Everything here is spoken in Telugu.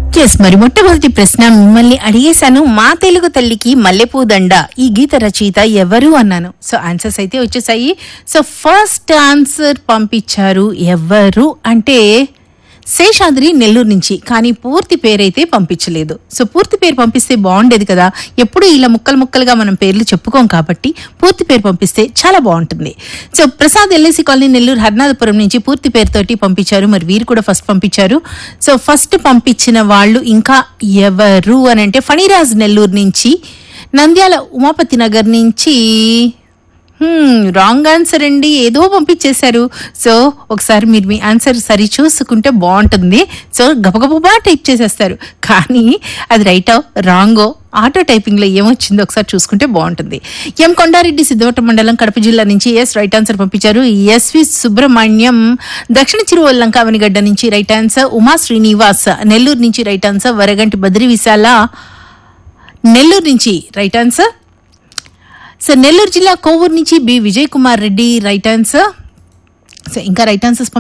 ఎస్ మరి మొట్టమొదటి ప్రశ్న మిమ్మల్ని అడిగేశాను మా తెలుగు తల్లికి మల్లెపూ దండ ఈ గీత రచయిత ఎవరు అన్నాను సో ఆన్సర్స్ అయితే వచ్చేసాయి సో ఫస్ట్ ఆన్సర్ పంపించారు ఎవరు అంటే శేషాద్రి నెల్లూరు నుంచి కానీ పూర్తి పేరైతే పంపించలేదు సో పూర్తి పేరు పంపిస్తే బాగుండేది కదా ఎప్పుడు ఇలా ముక్కలు ముక్కలుగా మనం పేర్లు చెప్పుకోం కాబట్టి పూర్తి పేరు పంపిస్తే చాలా బాగుంటుంది so Prasad LIC colony Nellore Harnathapuram నుంచి పూర్తి పేరుతోటి పంపించారు మరి వీరు కూడా ఫస్ట్ పంపించారు సో ఫస్ట్ పంపించిన వాళ్ళు ఇంకా ఎవరు అని అంటే ఫణిరాజ్ నెల్లూరు నుంచి నంద్యాల ఉమాపతి నగర్ నుంచి రాంగ్ ఆన్సర్ అండి ఏదో పంపించేశారు సో ఒకసారి మీరు మీ ఆన్సర్ సరి చూసుకుంటే బాగుంటుంది సో గబగబా టైప్ చేసేస్తారు కానీ అది రైటో రాంగో ఆటో టైపింగ్ లో ఏమొచ్చిందో ఒకసారి చూసుకుంటే బాగుంటుంది ఎం కొండారెడ్డి సిద్ధవట మండలం కడప జిల్లా నుంచి ఎస్ రైట్ ఆన్సర్ పంపించారు ఎస్వి సుబ్రహ్మణ్యం దక్షిణ చిరువల్లంక అవనిగడ్డ నుంచి రైట్ ఆన్సర్ ఉమా శ్రీనివాస్ నెల్లూరు నుంచి రైట్ ఆన్సర్ వరగంటి బద్రి విశాల నెల్లూరు నుంచి రైట్ ఆన్సర్ సో నెల్లూరు జిల్లా కోవూరు నుంచి B Vijay Kumar Reddy right answer so ఇంకా రైట్ ఆన్సర్స్